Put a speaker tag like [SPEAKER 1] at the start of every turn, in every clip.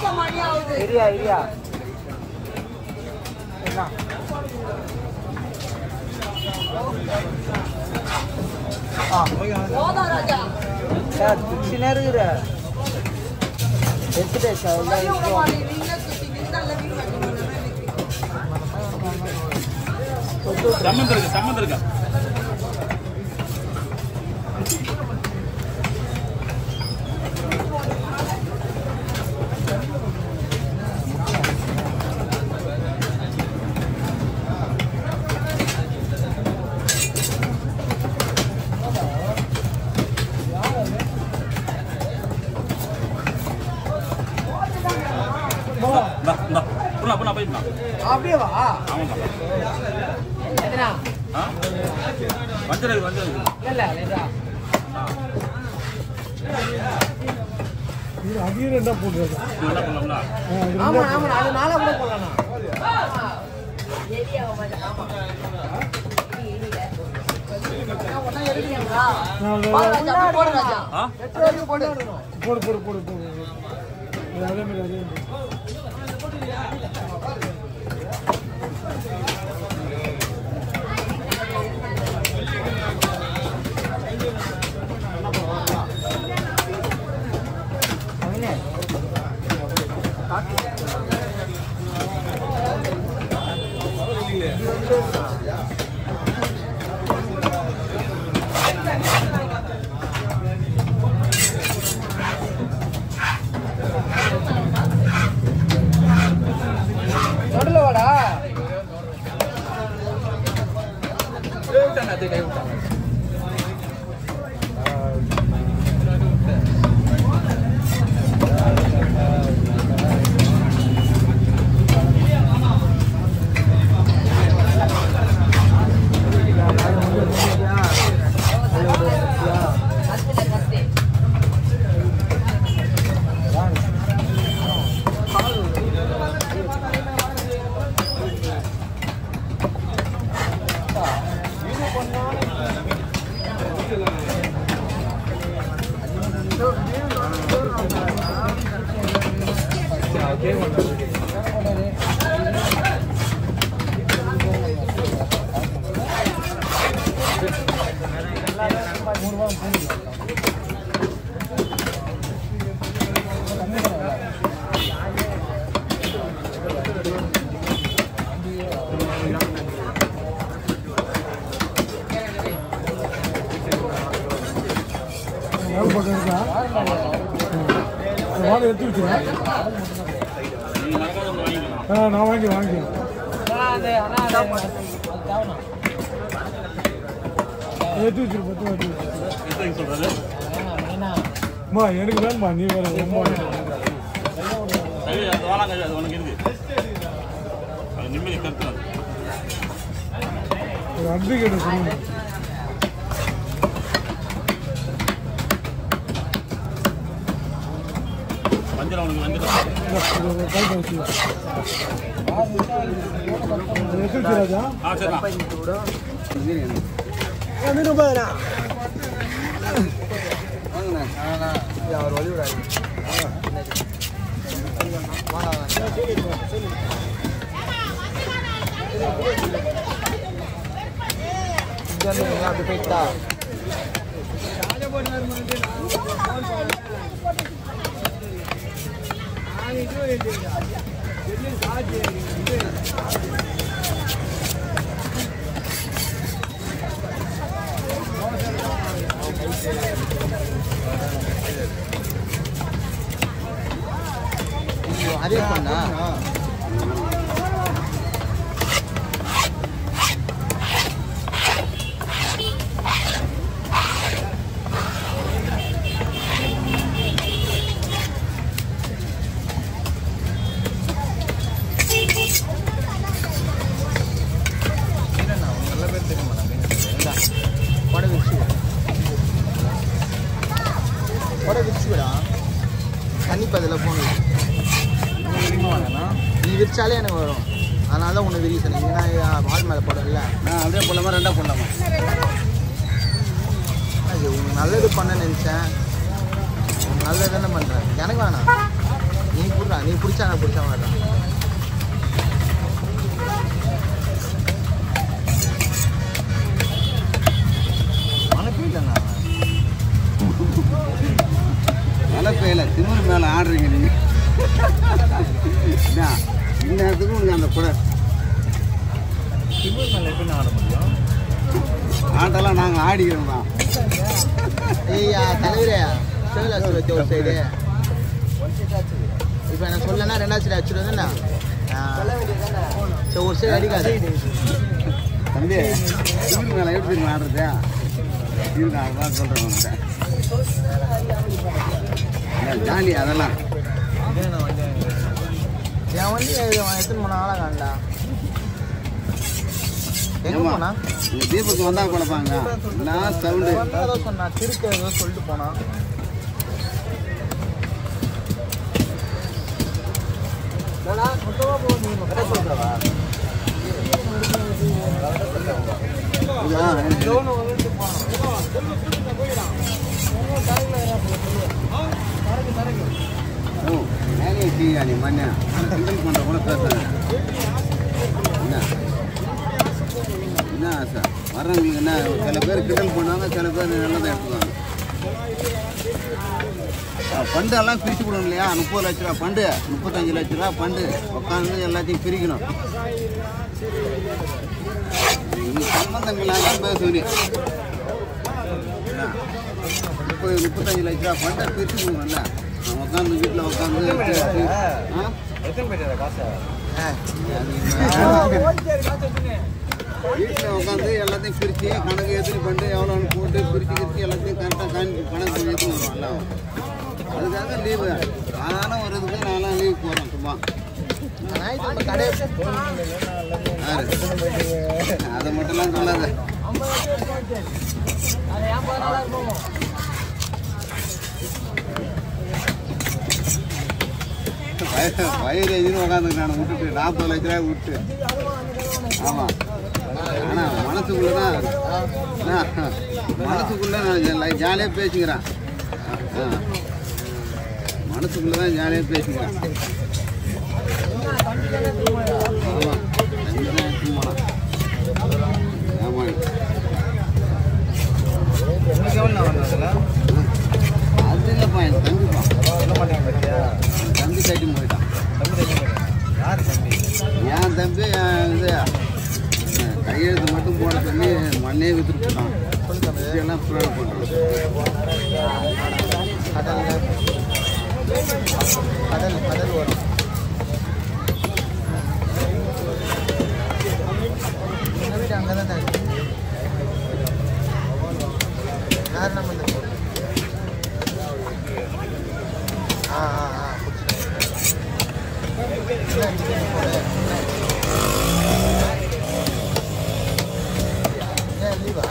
[SPEAKER 1] இரியா இரியா என்ன ஆ சார் பிடிச்சினே இருக்கிற எடுத்துட்டே சார்
[SPEAKER 2] சம்மந்தம் இருக்கு சம்மந்தம் இருக்கா இந்தா, இந்தா. புண்ணா, புண்ணா, போயிட்டுண்ணா.
[SPEAKER 1] அப்படியே வா
[SPEAKER 2] ஆமாம்மா.
[SPEAKER 1] எத்தனா
[SPEAKER 2] ஆ? வஞ்சரம் இருக்கு, வஞ்சரம் இருக்கு.
[SPEAKER 1] இல்ல இல்ல
[SPEAKER 3] இது அதையும் ரெண்டா போடுறது
[SPEAKER 2] இது என்ன பண்ணலாம்ல?
[SPEAKER 1] ஆமா ஆமா அது நாளா கூட போடலாம்
[SPEAKER 2] ஆ?
[SPEAKER 3] போடு போடு போடு போடு போடு அது அதே மாதிரி அதே மாதிரி
[SPEAKER 1] நடுல வாடா
[SPEAKER 3] வேலை பக்கம் இருக்கா அந்த வாழை எடுத்து வச்சுருக்கேன்
[SPEAKER 2] நீங்க மறக்காத ஒண்ணு வாங்கிக்கலாம்.
[SPEAKER 3] ஆ நான் வாங்கி வாங்கிக்கிறேன்
[SPEAKER 1] அது அண்ணா அது தேவனா
[SPEAKER 3] எடுத்து வச்சிரு பத்து எடுத்து வச்சிரு
[SPEAKER 2] எத்தனைக்கு சொல்றது?
[SPEAKER 1] என்ன
[SPEAKER 3] அம்மா எனக்கு வேணுமா நீ வேற ரொம்ப
[SPEAKER 2] கை, அது வேணாம் கை, அது உனக்கு இருக்கு. அது நிம்மதி கருத்து அது.
[SPEAKER 3] ஒரு அட்வொகேட் சொல்லணும்
[SPEAKER 2] வஞ்சரம் உனக்கு வஞ்சரம்.
[SPEAKER 3] கைட்டு வச்சு எடுத்து வச்சு ராஜா
[SPEAKER 2] ஆ, சரிண்ணா.
[SPEAKER 1] மீன் ரூபாய்ண்ணா
[SPEAKER 4] அவர் வழி விடாது அப்படி போயிட்டா அதே பண்ணா நல்ல பேர் தெரியுமா கொடை விரிச்சு கொடை விரிச்சு விடா தண்ணி பதில் போன நீ விரிச்சாலே எனக்கு வரும் அதனால தான் உன்னை விரிய சொன்னேன் ஏன்னா வால் மேலே போடல
[SPEAKER 2] ஆ, அப்படியே போடலாமா ரெண்டா போடலாமா
[SPEAKER 4] அது உனக்கு நல்லது பண்ண நினச்சேன் உனக்கு நல்லது தானே பண்ணுறேன் எனக்கு வேணாம் நீ கொடுறா நீ பிடிச்சா நான் பிடிச்ச மாதிரி தான் மழை பெய்யலண்ணா
[SPEAKER 5] மழை பெய்யல திமிர் மேலே ஆடுறீங்க நீங்கள் என்ன இந்நேரத்துக்கு உனக்கு அந்த குடை
[SPEAKER 2] திமிர் மேலே எப்படி ஆட முடியும்
[SPEAKER 5] ஆட்டெல்லாம் நாங்கள் ஆடிக்கிறோம் தான்
[SPEAKER 4] ஐயா தலைவரே சிவகாசி வச்ச ஒரு சைடு இப்போ நான் சொல்லனா ரெண்டாவது சைடு அடிச்சுடுவேன்னா சரி ஒரு சைடு அடிக்காது
[SPEAKER 5] தம்பி திமிர் மேலே எப்படி தெரியுமா ஆடுறது இருக்கு அதான் சொல்கிறேன் உங்கள்கிட்ட ஜாலி அதெல்லாம்
[SPEAKER 4] என் வண்டி எத்தனை மணி ஆளா காண்டா எங்க
[SPEAKER 5] ஏம்மா?
[SPEAKER 4] போனா
[SPEAKER 5] இந்த தீபக்கு வந்தா குழப்பாங்க நான் சவுண்டு
[SPEAKER 4] ஏதோ சொன்னா திருக்க ஏதோ சொல்லிட்டு போனா
[SPEAKER 5] ஓ மேலே டீயா நீ மண்ணா கிண்டல் பண்ணுற கூட பேசுறேன் என்ன என்ன ஆசை வர்றவங்களுக்கு என்ன சில பேர் கிண்டல் பண்ணுவாங்க சில பேர் நல்லதை எடுத்துக்குவாங்க ஆ, ஃபண்டு எல்லாம் பிரித்து கொடுக்கணும் இல்லையா முப்பது லட்ச ரூபா ஃபண்டு முப்பத்தஞ்சு லட்ச ரூபா ஃபண்டு உட்காந்து எல்லாத்தையும் பிரிக்கணும் நீ சம்மந்தம் இல்லாத பேசுவீங்க என்ன? முப்பது முப்பத்தஞ்சு லட்ச ரூபா ஃபண்டை பிரித்து கொடுக்கணும்ல நான் உட்காந்து வீட்டில் உட்காந்து ஆ
[SPEAKER 2] எத்தனை பேர் காசு
[SPEAKER 5] வீட்டில் உட்காந்து எல்லாத்தையும் பிரித்து கணக்கு எதிரி பண்ணி எவ்வளோன்னு போட்டு பிரித்து கிரிச்சு எல்லாத்தையும் கரெக்டாக காணி கணக்கு எடுத்து வருவாங்கல்ல அதுக்காக லீவு அதனால் ஒரு இதுக்கு நான்லாம் லீவ் போகிறேன் சும்மா
[SPEAKER 4] ஞாயிற்றுக்கிழமை கடையை
[SPEAKER 5] யாரு அதை மட்டும்லாம் சொல்லாத
[SPEAKER 1] அது ஏன் பதினாலா இருக்கும்
[SPEAKER 5] வயிறு வயிறு எதுன்னு உட்காந்துருக்கான விட்டுட்டு நாற்பது லட்ச ரூபாய் விட்டு ஆமாம் ஆனால் மனசுக்குள்ளே தான் நான் மனசுக்குள்ளே நான் ஜாலியாக பேசிக்கிறேன் ஆ மனசுக்குள்ளே தான் ஜாலியாக பேசிக்கிறேன் ஆமாம் கண்டிப்பாக எடுத்துன்னு போகலாம் ஆமாம்
[SPEAKER 4] உங்களுக்கு எவ்வளோ வந்ததில்ல
[SPEAKER 5] அது இல்லைப்பா என் தம்பிப்பா
[SPEAKER 4] சொல்ல மாட்டேங்க பத்தியா
[SPEAKER 5] என் தம்பி கைட்டு போயிட்டான்
[SPEAKER 4] தம்பி தம்பி யார் தம்பி
[SPEAKER 5] என் தம்பி என் இது அஹ், கையெழுத்து மட்டும் போட சொல்லி மண்ணே வித்துட்டு போட்டான்
[SPEAKER 4] சொல்லு தம்பி
[SPEAKER 5] இதெல்லாம் ப்ரொவைட் பண்ணுறோம்
[SPEAKER 4] கடல் கடல் கடல் வரும் எங்க வீடு அங்கே தான் இருக்கு யார் நம்ம இந்த ஆ ஆ ஆ பிடிச்சிட்டேன். என்ன ticket போடு? ஏன் லீவா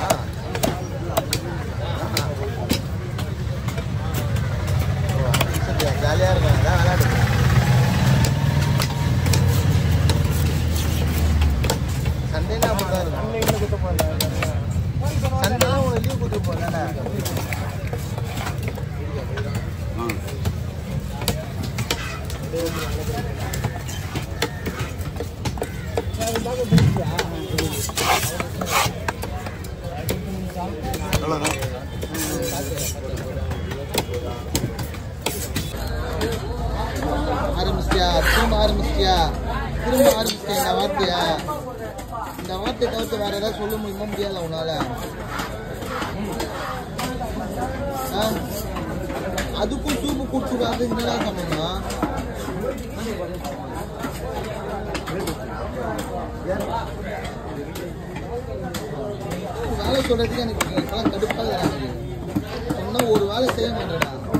[SPEAKER 4] ஜாலியாக இருக்கும் அதான் விளையாடு சண்டேனா அப்படி தான் இருக்கும் சண்டே உங்களை லீவ் கொடுத்து போகல
[SPEAKER 5] ஆ
[SPEAKER 4] ஆரம்பிச்சிட்டியா திரும்ப ஆரம்பிச்சிட்டியா திரும்ப ஆரம்பிச்சிட்டியா இந்த வார்த்தையா இந்த வார்த்தை தவிர்த்து வேற ஏதாவது சொல்ல முடியுமா முடியாத உன்னால ஆ? அதுக்கும் சூப்பு கொடுத்துடாது என்னடா சம்பந்தம் வேலை சொல்றதுக்கு எனக்கு இப்பெல்லாம் கடுப்பாக சொன்னா ஒரு வேலை செய்ய மாட்டேடா